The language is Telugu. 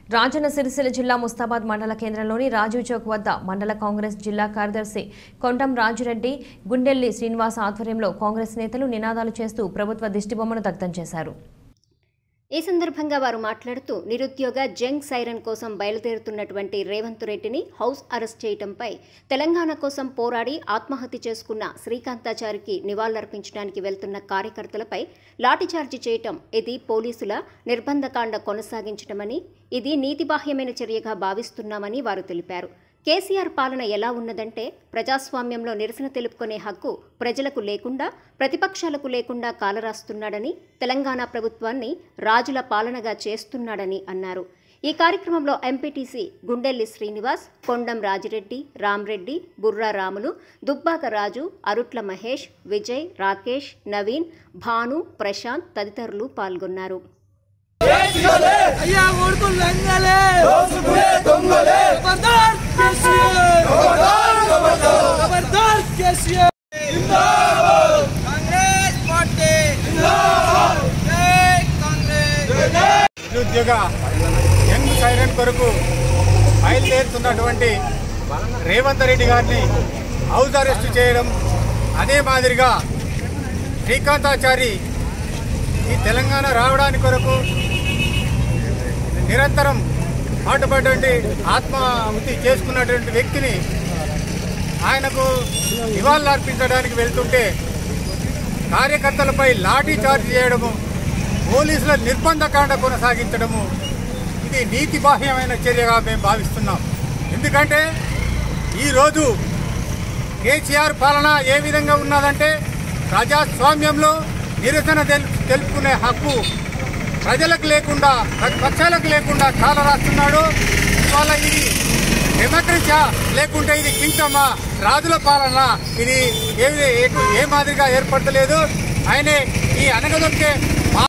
రాజన్న సిరిసిల్ల జిల్లా ముస్తాబాద్ మండల కేంద్రంలోని రాజీవ్ చౌక్ వద్ద మండల కాంగ్రెస్ జిల్లా కార్యదర్శి కొండం రాజురెడ్డి గుండెల్లి శ్రీనివాస్ ఆధ్వర్యంలో కాంగ్రెస్ నేతలు నినాదాలు చేస్తూ ప్రభుత్వ దిష్టిబొమ్మను దగ్ధం చేశారు ఈ సందర్భంగా వారు మాట్లాడుతూ నిరుద్యోగ జంగ్ సైరన్ కోసం బయలుదేరుతున్నటువంటి రేవంత్ రెడ్డిని హౌస్ అరెస్ట్ చేయడంపై తెలంగాణ కోసం పోరాడి ఆత్మహత్య చేసుకున్న శ్రీకాంతాచారికి నివాళులర్పించడానికి వెళ్తున్న కార్యకర్తలపై లాఠీచార్జి చేయటం ఇది పోలీసుల నిర్బంధకాండ కొనసాగించటమని ఇది నీతిబాహ్యమైన చర్యగా భావిస్తున్నామని వారు తెలిపారు కేసీఆర్ పాలన ఎలా ఉన్నదంటే ప్రజాస్వామ్యంలో నిరసన తెలుపుకునే హక్కు ప్రజలకు లేకుండా ప్రతిపక్షాలకు లేకుండా కాలరాస్తున్నాడని తెలంగాణ ప్రభుత్వాన్ని రాజుల పాలనగా చేస్తున్నాడని అన్నారు ఈ కార్యక్రమంలో ఎంపీటీసీ గుండెల్లి శ్రీనివాస్ కొండం రాజిరెడ్డి రామ్రెడ్డి బుర్రా రాములు దుబ్బాక రాజు అరుట్ల మహేష్ విజయ్ రాకేష్ నవీన్ భాను ప్రశాంత్ తదితరులు పాల్గొన్నారు అయ్యా ఓడుకు లంగలే దోసుకునే దొంగలే ఖబర్దార్ కేసీఆర్ ఖబర్దార్ కేసీఆర్ కాంగ్రెస్ పార్టీ జై కాంగ్రెస్ నిరుద్యోగ యంగ్ సైరన్ కొరకు బయలుదేరుతున్నటువంటి రేవంత్ రెడ్డి గారిని హౌస్ అరెస్ట్ చేయడం అదే మాదిరిగా శ్రీకాంతాచారి ఈ తెలంగాణ రావడానికి కొరకు నిరంతరం పాటుపడ్డటువంటి ఆత్మాహుతి చేసుకున్నటువంటి వ్యక్తిని ఆయనకు నివాళులు అర్పించడానికి వెళ్తుంటే కార్యకర్తలపై లాఠీ చార్జ్ చేయడము పోలీసుల నిర్బంధకాండ కొనసాగించడము ఇది నీతి బాహ్యమైన చర్యగా మేము భావిస్తున్నాం ఎందుకంటే ఈరోజు కేసీఆర్ పాలన ఏ విధంగా ఉన్నదంటే ప్రజాస్వామ్యంలో నిరసన తెలు- తెలుపుకునే హక్కు ప్రజలకు లేకుండా ప్రతిపక్షాలకు లేకుండా చాలా రాస్తున్నాడు ఇవాళ ఇది డెమోక్రసీ లేకుంటే ఇది కింగ్డమా రాజుల పాలన ఇది ఏ ఏ- ఏ మాదిరిగా ఏర్పడతలేదు ఆయనే ఈ అనగదొక్కే